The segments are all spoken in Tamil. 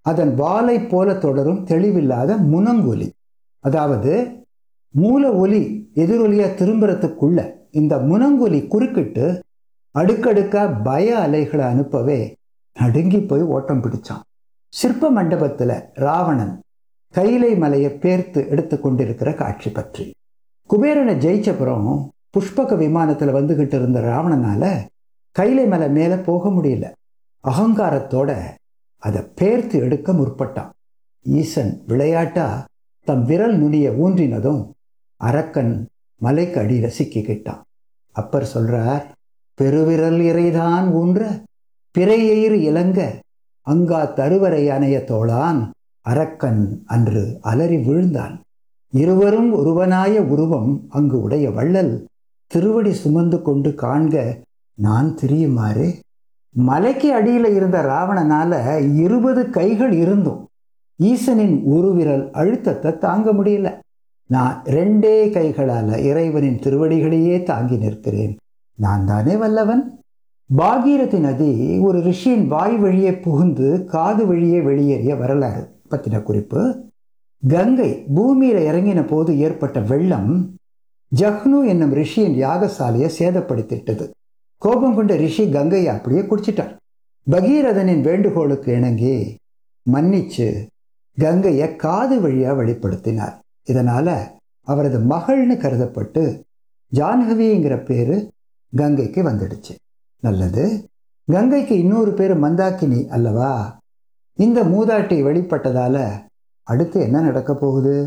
அதன் வாலை போல தொடரும் தெளிவில்லாத முனங்கொலி அதாவது மூல ஒலி எதிரொலியா திரும்புறதுக்குள்ள இந்த முனங்கொலி குறுக்கிட்டு அடுக்கடுக்கா பய அலைகளை அனுப்பவே நடுங்கி போய் ஓட்டம் பிடிச்சான் சிற்ப மண்டபத்துல ராவணன் கைலை மலையை பேர்த்து எடுத்து கொண்டிருக்கிற காட்சி பற்றி குபேரனை ஜெயிச்சப்புறம் புஷ்பக விமானத்துல வந்துகிட்டு இருந்த ராவணனால கைலை மலை மேல போக முடியல அகங்காரத்தோட அதை பேர்த்து எடுக்க முற்பட்டான் ஈசன் விளையாட்டா தம் விரல் நுனிய ஊன்றினதும் அரக்கன் மலைக்கு அடியில சிக்கிக்கிட்டான் அப்பர் சொல்றார் பெருவிரல் இறைதான் ஊன்ற பிறையெயிறு இலங்க அங்கா தருவரை அணைய தோளான் அரக்கன் அன்று அலறி விழுந்தான் இருவரும் ஒருவனாய உருவம் அங்கு உடைய வள்ளல் திருவடி சுமந்து கொண்டு காண்க நான் திரியுமாறு மலைக்கு அடியில இருந்த ராவணனால இருபது கைகள் இருந்தும் ஈசனின் ஒரு விரல் அழுத்தத்தை தாங்க முடியல நான் ரெண்டே கைகளால இறைவனின் திருவடிகளையே தாங்கி நிற்கிறேன் நான் தானே வல்லவன் பாகீரதி நதி ஒரு ரிஷியின் வாய் வழியே புகுந்து காது வழியே வெளியேறிய வரலாறு பத்தின குறிப்பு கங்கை பூமியில இறங்கின போது ஏற்பட்ட வெள்ளம் ஜஹ்னு என்னும் ரிஷியின் யாகசாலையை சேதப்படுத்திட்டது கோபம் கொண்ட ரிஷி கங்கையை அப்படியே குடிச்சிட்டார் பகீரதனின் வேண்டுகோளுக்கு இணங்கி மன்னிச்சு கங்கையை காது வழியா வெளிப்படுத்தினார் இதனால அவரது மகள்னு கருதப்பட்டு ஜான்ஹவிங்கிற பேரு கங்கைக்கு வந்துடுச்சு நல்லது கங்கைக்கு இன்னொரு பேர் மந்தாக்கினி அல்லவா இந்த மூதாட்டி வெளிப்பட்டதால அடுத்து என்ன நடக்க போகுது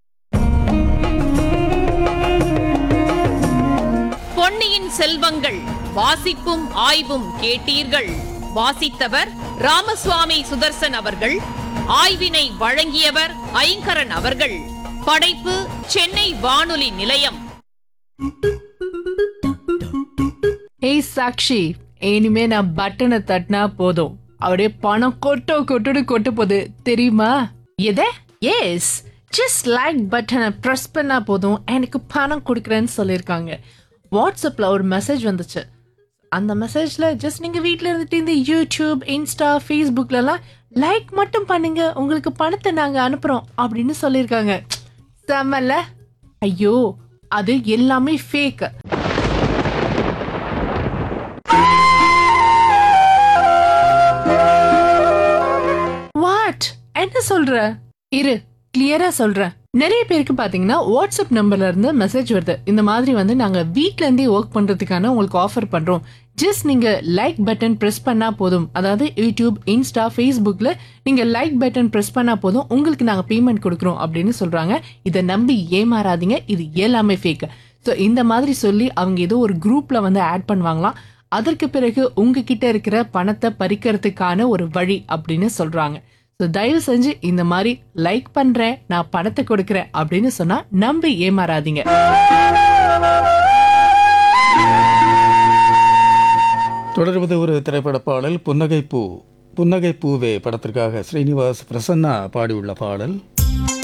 பொன்னியின் செல்வங்கள் வாசிப்பும் ஆய்வும் கேட்டீர்கள் வாசித்தவர் ராமசுவாமி சுதர்சன் அவர்கள் ஆய்வினை வழங்கியவர் ஐங்கரன் அவர்கள் படைப்பு சென்னை வானொலி நிலையம் ஏய் சாக்ஷி இனிமே நான் பட்டனை தட்டினா போதும் அப்படியே பணம் கொட்டோ கொட்டுன்னு கொட்ட போகுது தெரியுமா எதை எஸ் ஜஸ்ட் லைக் பட்டனை ப்ரெஸ் பண்ணா போதும் எனக்கு பணம் கொடுக்குறேன்னு சொல்லியிருக்காங்க வாட்ஸ்அப்பில் ஒரு மெசேஜ் வந்துச்சு அந்த மெசேஜில் ஜஸ்ட் நீங்கள் வீட்டில் இருந்துட்டு இந்த யூடியூப் இன்ஸ்டா ஃபேஸ்புக்லலாம் லைக் மட்டும் பண்ணுங்க உங்களுக்கு பணத்தை நாங்கள் அனுப்புகிறோம் அப்படின்னு சொல்லியிருக்காங்க செம்மல்ல ஐயோ அது எல்லாமே ஃபேக்கு வாட் என்ன சொல்ற இரு கிளியரா சொல்றேன் நிறைய பேருக்கு பாத்தீங்கன்னா வாட்ஸ்அப் நம்பர்ல இருந்து மெசேஜ் வருது இந்த மாதிரி வந்து நாங்க வீட்ல இருந்தே ஒர்க் பண்றதுக்கான உங்களுக்கு ஆஃபர் பண்றோம் ஜஸ்ட் நீங்க லைக் பட்டன் பிரஸ் பண்ணா போதும் அதாவது யூடியூப் இன்ஸ்டா ஃபேஸ்புக்ல நீங்க லைக் பட்டன் பிரஸ் பண்ணா போதும் உங்களுக்கு நாங்க பேமெண்ட் கொடுக்குறோம் அப்படின்னு சொல்றாங்க இதை நம்பி ஏமாறாதீங்க இது எல்லாமே ஃபேக் ஸோ இந்த மாதிரி சொல்லி அவங்க ஏதோ ஒரு குரூப்ல வந்து ஆட் பண்ணுவாங்களாம் அதற்கு பிறகு உங்ககிட்ட இருக்கிற பணத்தை பறிக்கிறதுக்கான ஒரு வழி அப்படின்னு சொல்றாங்க ஸோ தயவு செஞ்சு இந்த மாதிரி லைக் பண்றேன் நான் பணத்தை கொடுக்குறேன் அப்படின்னு சொன்னா நம்பி ஏமாறாதீங்க தொடர்வது ஒரு திரைப்பட பாடல் புன்னகை பூ புன்னகை பூவே படத்திற்காக ஸ்ரீனிவாஸ் பிரசன்னா பாடியுள்ள பாடல்